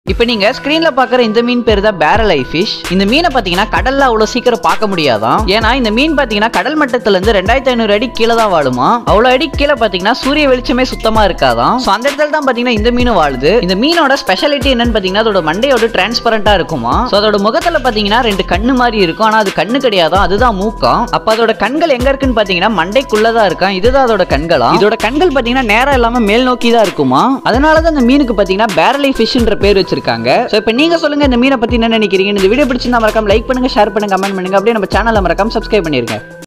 இப்போ நீங்க ஸ்கிரீன்ல பாக்குற இந்த மீன் பேர் தான் பேரல் ஐ ஃபிஷ் இந்த மீனை பாத்தீங்கன்னா கடல்ல அவ்வளவு சீக்கிரம் பார்க்க முடியாதாம் ஏன்னா இந்த மீன் பாத்தீங்கன்னா கடல் மட்டத்துல இருந்து ரெண்டாயிரத்தி ஐநூறு அடி கீழே தான் வாழுமா அவ்வளவு அடி கீழே பாத்தீங்கன்னா சூரிய வெளிச்சமே சுத்தமா இருக்காதாம் ஸோ அந்த இடத்துல தான் பாத்தீங்கன்னா இந்த மீன் வாழுது இந்த மீனோட ஸ்பெஷாலிட்டி என்னன்னு பாத்தீங்கன்னா அதோட மண்டையோட டிரான்ஸ்பரண்டா இருக்குமா ஸோ அதோட முகத்துல பாத்தீங்கன்னா ரெண்டு கண்ணு மாதிரி இருக்கும் ஆனா அது கண்ணு கிடையாதான் அதுதான் மூக்கம் அப்ப அதோட கண்கள் எங்க இருக்குன்னு பாத்தீங்கன்னா மண்டைக்குள்ளதான் இருக்கான் இதுதான் அதோட கண்களா இதோட கண்கள் பாத்தீங்கன்னா நேரா இல்லாம மேல் நோக்கி தான் இருக்குமா அதனாலதான் இந்த மீனுக்கு பாத்தீங்கன்னா பேரலை ஃபிஷ்ன்ற பேர் வச்சிருக்காங்க சோ இப்போ நீங்க சொல்லுங்க இந்த மீனை பத்தி என்ன நினைக்கிறீங்க இந்த வீடியோ பிடிச்சிருந்தா மறக்காம லைக் பண்ணுங்க ஷேர் பண்ணுங்க கமெண்ட் பண்ணுங்க அப்படியே நம்ம சேனலை மறக்காம சப்ஸ்கிரைப் பண்ணிருங்க